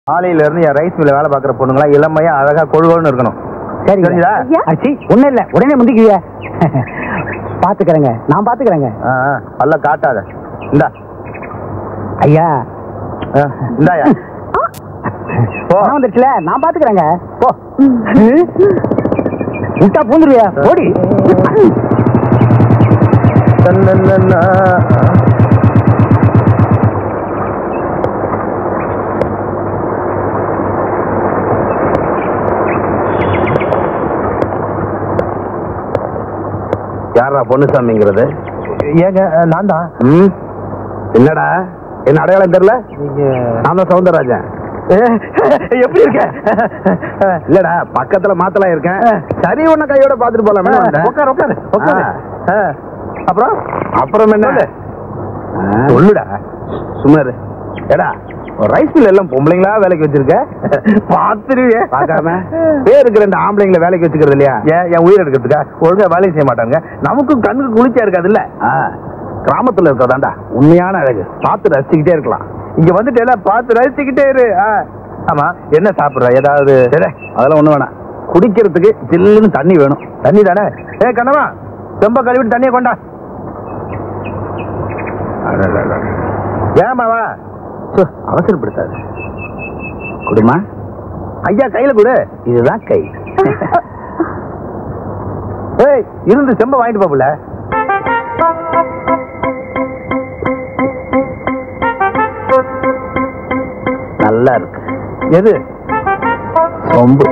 காலையில இருந்து என் ரைஸ் மில்ல வேலை பார்க்குற பொண்ணுங்களா இளமையா அழகா கொழுகொழுன்னு இருக்கணும் சரி தெரிஞ்சுதா? அச்சி ஒண்ணும் இல்ல உடனே முந்திக்குவிய பாத்துக்கிறேங்க நான் பாத்துக்கிறேங்க ஆ, ஆ, பல்ல காட்டாத இந்தா ஐயா ஆ, இந்தாயா போ. பணம் வந்துருச்சுல நான் பாத்துக்கிறேங்க போ விட்டா பூந்துருவியா ஓடி தன்னன்னா. யாரா பொன்னுசாமிங்கிறது ஏங்க நான் தான் ம் என்னடா என்ன அடையாளம் தெரியல நான் தான் சவுந்தரராஜன் எப்படி இருக்க இல்லடா பக்கத்துல மாத்தலாம் இருக்கேன் சரி உன்ன கையோட பாத்துட்டு போலாமே வந்தேன். உட்காரு உட்காரு உட்காரு ஆ. ஆ. அப்புறம் அப்புறம் என்ன சொல்லு. ஆ. சொல்லுடா சுமாரு ஏடா ரைஸ் மில் எல்லாம் பொம்பளைங்களா வேலைக்கு வச்சிருக்க பாத்துருவியே பார்க்காம பேருக்கு ரெண்டு ஆம்பளைங்களை வேலைக்கு வச்சுக்கிறது இல்லையா ஏன் என் உயிர் எடுக்கிறதுக்கா ஒழுங்கா வேலையும் செய்ய மாட்டாங்க நமக்கும் கண்ணுக்கு குளிர்ச்சியா இருக்காதுல்ல ஆ, கிராமத்துல இருக்கதாண்டா உண்மையான அழகு பார்த்து ரசிச்சுக்கிட்டே இருக்கலாம் இங்க வந்துட்டு எல்லாம் பார்த்து ரசிச்சுக்கிட்டே இரு ஆ. ஆமா என்ன சாப்பிடுற ஏதாவது சரி, அதெல்லாம் ஒண்ணு வேணாம் குடிக்கிறதுக்கு ஜில்லுன்னு தண்ணி வேணும் தண்ணி தானே ஏ கண்ணவா ரொம்ப கழுவிட்டு தண்ணியை கொண்டா ஏமாவா சு, அவசரப்படுத்தாது குடுமா ஐயா கையில கொடு இதுதான் கை ஏய் இருந்து செம்ப வாங்கிட்டு போப்புல நல்லா இருக்கு எது சொம்பு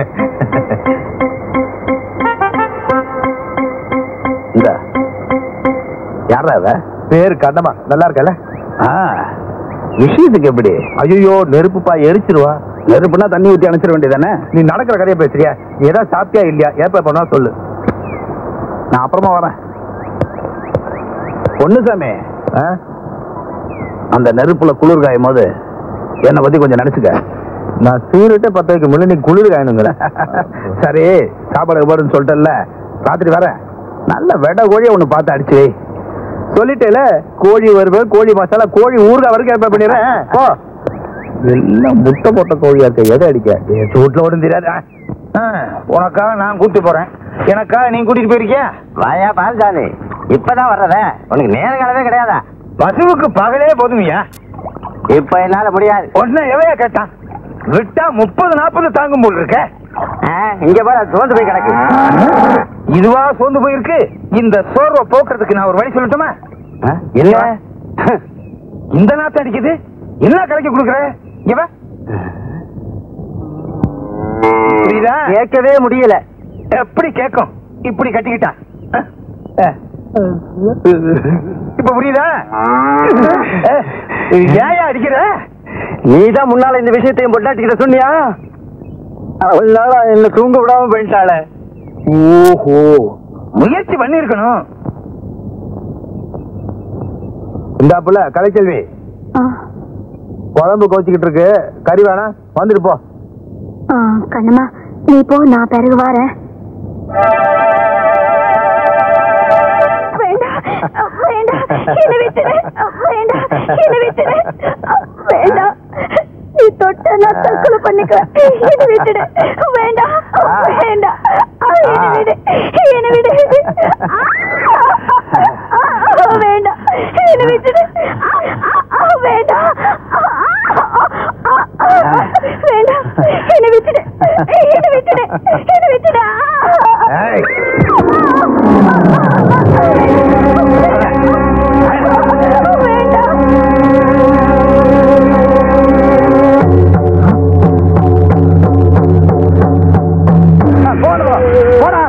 இந்த யாரா அவ பேரு கண்ணமா நல்லா இருக்கல ஆ, விஷயத்துக்கு எப்படி ஐயோ நெருப்புப்பா எரிச்சிருவா நெருப்புனா தண்ணி ஊத்தி அணைச்சிட வேண்டியதானே நீ நடக்கிற கதையை பேசுறியா நீ ஏதாவது சாப்பிட்டியா இல்லையா ஏப்ப பண்ணா சொல்லு நான் அப்புறமா வரேன் பொண்ணுசாமி ஆ? அந்த நெருப்புல குளிர் காயும் போது என்னை பத்தி கொஞ்சம் நினைச்சுக்க நான் சீருட்டே பத்த வைக்க முடியல நீ குளிர் காயணுங்கிற சரி சாப்பாடு போடுன்னு சொல்லிட்டேன்ல ராத்திரி வரேன் நல்ல வெட கோழியை ஒண்ணு பார்த்து அடிச்சு வை. சொல்லிட்டேல கோழி வறுவல் கோழி மசாலா கோழி ஊறுகாய் வரைக்கும் ஏற்பாடு பண்ணிடுறேன் போ எல்லாம் முட்டை போட்ட கோழியா இருக்க எதை அடிக்க சூட்ல ஒன்றும் தெரியாது ஆ, உனக்காக நான் கூட்டி போறேன் எனக்காக நீ கூட்டிட்டு போயிருக்கியா வாயா பால்சாமி இப்பதான் வர்றத உனக்கு நேர காலமே கிடையாதா பசுவுக்கு பகலே போதுமையா இப்ப என்னால முடியாது ஒன்னு எவையா கேட்டான் விட்டா முப்பது நாற்பது தாங்கும் போல் இருக்க ஆ, இங்க போற சோர்ந்து போய் கிடக்கு இதுவா சோர்ந்து போயிருக்கு இந்த சோர்வை போக்குறதுக்கு நான் ஒரு வழி சொல்லட்டுமா ஆ, என்ன இந்த நாத்து அடிக்குது என்ன கலக்கி கொடுக்குற இவ புரியுதா கேட்கவே முடியல எப்படி கேட்கும் இப்படி கட்டிக்கிட்டா இப்ப புரியுதா ஏயா அடிக்கிற நீதான் முன்னால இந்த விஷயத்தையும் பொட்டாட்டிக்கிட்ட சொன்னியா அவள் நாளா என்ன தூங்க விடாம போயிட்டாள ஓஹோ முயற்சி பண்ணிருக்கணும் இந்தாப்புல கலைச்செல்வி ஆ, குழம்பு கோச்சிக்கிட்டு இருக்கு கறி வேணாம் வந்துட்டு போ ஆ, கண்ணம்மா நீ போ நான் பிறகு வரேன் வேண்டாம் வேண்டாம் என்னை விட்டுடு வேண்டாம் என்னை விட்டுடு வேண்டாம் நீ தொட்ட நான் தற்கொலை பண்ணிக்குவேன் என்னை விட்டுடு வேண்டாம் வேண்டாம் என்னை விடு என்னை விடு வேண்டாம் என்னை விட்டுடு வேண்டாம் வேண்டாம் என்னை விட்டுடு என்னை விட்டுடு என்னை விட்டுடு ஏய். போடா போடா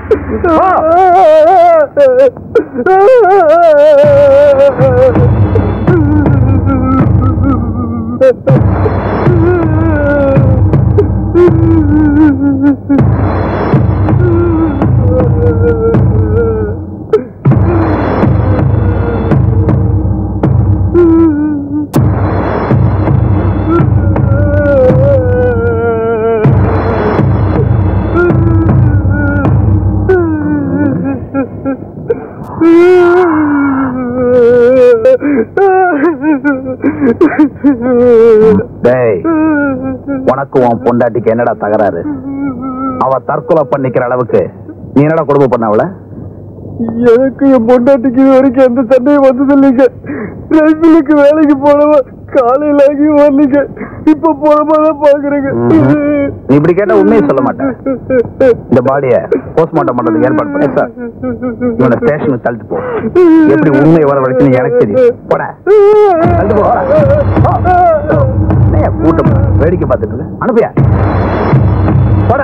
டேய் உனக்கு உன் பொண்டாட்டிக்கு என்னடா தகராறு அவ தற்கொலை பண்ணிக்கிற அளவுக்கு நீ என்னடா கொடுமை பண்ண அவள எனக்கு என் பொண்டாட்டிக்கு இது வரைக்கும் எந்த சண்டையும் வந்தது இல்லைங்க ரயிலுக்கு வேலைக்கு போனவ காலையில ஆகி வரலீங்க இப்ப போறமாதான் பாக்குறேங்க நீ இப்படி கேட்டா உண்மையை சொல்ல மாட்டேன் இந்த பாடிய போஸ்ட்மார்ட்டம் பண்றதுக்கு ஏற்பாடு பண்ணி சார் இவனை ஸ்டேஷனுக்கு தள்ளிட்டு போ எப்படி உண்மை வர வரைக்கும் எனக்கு தெரியும் போட தள்ளிட்டு போ என்னய்யா கூட்டம் வேடிக்கை பார்த்துட்டு இருக்க அனுப்பியா போட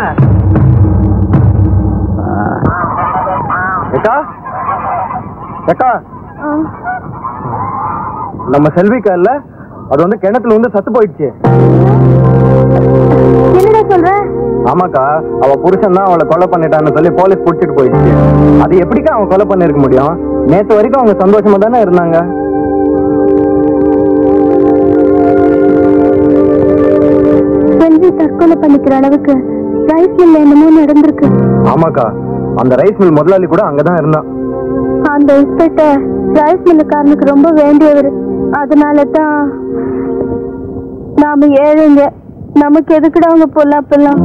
ஏக்கா ஏக்கா நம்ம செல்விக்கா இல்ல அது வந்து கிணத்துல வந்து சத்து போயிடுச்சு என்னடா சொல்ற ஆமாக்கா அவ புருஷன் தான் அவளை கொலை பண்ணிட்டான்னு சொல்லி போலீஸ் புடிச்சிட்டு போயிடுச்சு அது எப்படிக்கா அவன் கொலை பண்ணிருக்க முடியும் நேத்து வரைக்கும் அவங்க சந்தோஷமா தானே இருந்தாங்க செல்வி தற்கொலை பண்ணிக்கிற அளவுக்கு ரைஸ் மில்ல என்னமோ நடந்திருக்கு ஆமாக்கா அந்த ரைஸ் மில் முதலாளி கூட அங்கதான் இருந்தான் அந்த இன்ஸ்பெக்டர் ரைஸ் மில்லுக்காரனுக்கு ரொம்ப வேண்டியவர் அதனால தான் நாம ஏழைங்க நமக்கு எதுக்குடா அவங்க பொல்லாப்பெல்லாம்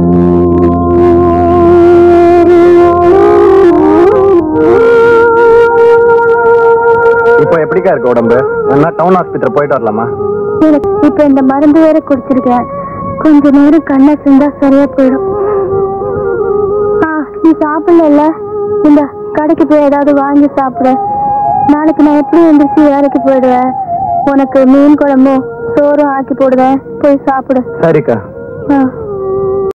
இப்போ எப்படிக்கா இருக்கு உடம்பு வேணா டவுன் ஹாஸ்பிட்டல் போயிட்டு வரலாமா எனக்கு இப்ப இந்த மருந்து வேற குடிச்சிருக்கேன் கொஞ்ச நேரம் கண்ணை சிந்தா சரியா போயிடும் ஆ நீ சாப்பிடல இந்த கடைக்கு போய் ஏதாவது வாங்கி சாப்பிடு நாளைக்கு நான் எப்படி எந்திரிச்சு வேலைக்கு போயிடுவேன் உனக்கு மீன் குழம்பும் சோறும் ஆக்கி போடுவேன் போய் சாப்பிடு சரிக்கா ஆ